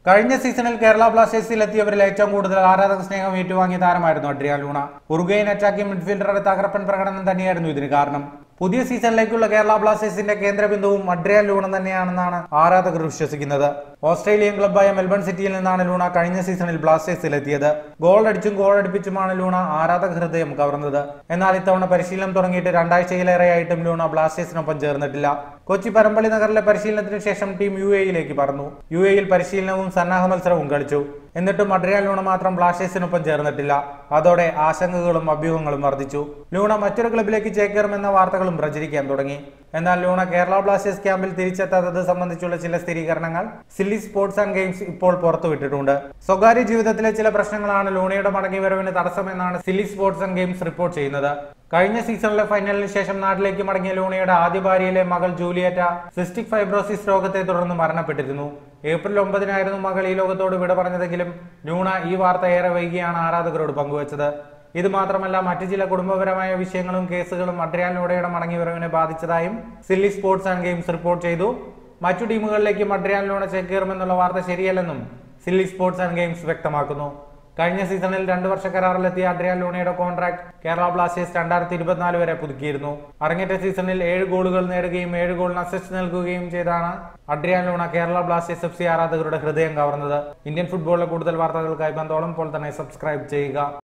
കഴിഞ്ഞ സീസണിൽ കേരള ബ്ലാസ്റ്റേഴ്സിൽ എത്തിയവരിൽ ഏറ്റവും കൂടുതൽ ആരാധക സ്നേഹം ഏറ്റുവാങ്ങിയ താരമായിരുന്നു അഡ്രിയാൻ ലൂണ ഉറുഗൈൻ അറ്റാക്കിംഗ് മിഡ്ഫീൽഡറുടെ തകർപ്പൻ പ്രകടനം തന്നെയായിരുന്നു ഇതിന് കാരണം പുതിയ സീസണിലേക്കുള്ള കേരള ബ്ലാസ്റ്റേഴ്സിന്റെ കേന്ദ്ര ബിന്ദുവും അഡ്രിയാൻ ലൂണ തന്നെയാണെന്നാണ് ആരാധകർ വിശ്വസിക്കുന്നത് ഓസ്ട്രേലിയൻ ക്ലബ്ബായ മെൽബൺ സിറ്റിയിൽ നിന്നാണ് ലൂണ കഴിഞ്ഞ സീസണിൽ ബ്ലാസ്റ്റേഴ്സിൽ എത്തിയത് ഗോൾ അടിച്ചും ഗോൾ അടിപ്പിച്ചുമാണ് ലൂണ ആരാധക ഹൃദയം കവർന്നത് എന്നാൽ ഇത്തവണ പരിശീലനം തുടങ്ങിയിട്ട് രണ്ടാഴ്ചയിലേറെയായിട്ടും ലൂണ ബ്ലാസ്റ്റേഴ്സിനൊപ്പം ചേർന്നിട്ടില്ല കൊച്ചി പരമ്പള്ളി നഗറിലെ പരിശീലനത്തിന് ശേഷം ടീം യു എയിലേക്ക് പറന്നു യു എയിൽ പരിശീലനവും സന്നാഹ മത്സരവും കളിച്ചു എന്നിട്ടും അഡ്രിയാൻ ലൂണ മാത്രം ബ്ലാസ്റ്റേഴ്സിനൊപ്പം ചേർന്നിട്ടില്ല അതോടെ ആശങ്കകളും അഭ്യൂഹങ്ങളും വർദ്ധിച്ചു ലൂണ മറ്റൊരു ക്ലബിലേക്ക് ചേക്കേറുമെന്ന വാർത്തകളും പ്രചരിക്കാൻ തുടങ്ങി എന്നാൽ ലൂണ കേരള ബ്ലാസ്റ്റേഴ്സ് ക്യാമ്പിൽ തിരിച്ചെത്താത്തത് സംബന്ധിച്ചുള്ള ചില സ്ഥിരീകരണങ്ങൾ സില്ലി സ്പോർട്സ് ആൻഡ് ഗെയിംസ് ഇപ്പോൾ പുറത്തുവിട്ടിട്ടുണ്ട് സ്വകാര്യ ജീവിതത്തിലെ ചില പ്രശ്നങ്ങളാണ് ലൂണയുടെ മടങ്ങിവരവിന് തടസ്സമെന്നാണ് silly sports and games report ചെയ്യുന്നത് കഴിഞ്ഞ സീസണിലെ ഫൈനലിന് ശേഷം നാട്ടിലേക്ക് മടങ്ങിയ ലൂണയുടെ ആദ്യ ഭാര്യയിലെ മകൾ ജൂലിയറ്റ സിസ്റ്റിക് ഫൈബ്രോസിസ് രോഗത്തെ തുടർന്ന് മരണപ്പെട്ടിരുന്നു ഏപ്രിൽ ഒമ്പതിനായിരുന്നു മകൾ ഈ ലോകത്തോട് വിട പറഞ്ഞതെങ്കിലും ലൂണ ഈ വാർത്ത ഏറെ വൈകിയാണ് ആരാധകരോട് പങ്കുവച്ചത് ഇത് മാത്രമല്ല മറ്റു ചില കുടുംബപരമായ വിഷയങ്ങളും കേസുകളും അഡ്രിയാൻ ലൂണയുടെ മടങ്ങിവരവിനെ ബാധിച്ചതായും silly sports and games report ചെയ്തു മറ്റു ടീമുകളിലേക്ക് അഡ്രിയാൻ ലൂണ ചേക്കേറുമെന്നുള്ള വാർത്ത ശരിയല്ലെന്നും സില്ലി സ്പോർട്സ് ആൻഡ് ഗെയിംസ് വ്യക്തമാക്കുന്നു കഴിഞ്ഞ സീസണിൽ രണ്ട് വർഷ കരാറിലെത്തിയ അഡ്രിയാൻ ലൂണയുടെ കോൺട്രാക്ട് കേരള ബ്ലാസ്റ്റേഴ്സ് രണ്ടായിരത്തി ഇരുപത്തിനാല് വരെ പുതുക്കിയിരുന്നു അരങ്ങേറ്റ സീസണിൽ ഏഴ് ഗോളുകൾ നേടുകയും ഏഴ് ഗോളിന് അസിസ്റ്റ് നൽകുകയും ചെയ്താണ് Adrian Luna Kerala Blasters F C ആരാധകരുടെ ഹൃദയം കവർന്നത് ഇന്ത്യൻ ഫുട്ബോളിലെ കൂടുതൽ വാർത്തകൾക്കായി ബന്ധോളം ഇപ്പോൾ തന്നെ സബ്സ്ക്രൈബ് ചെയ്യുക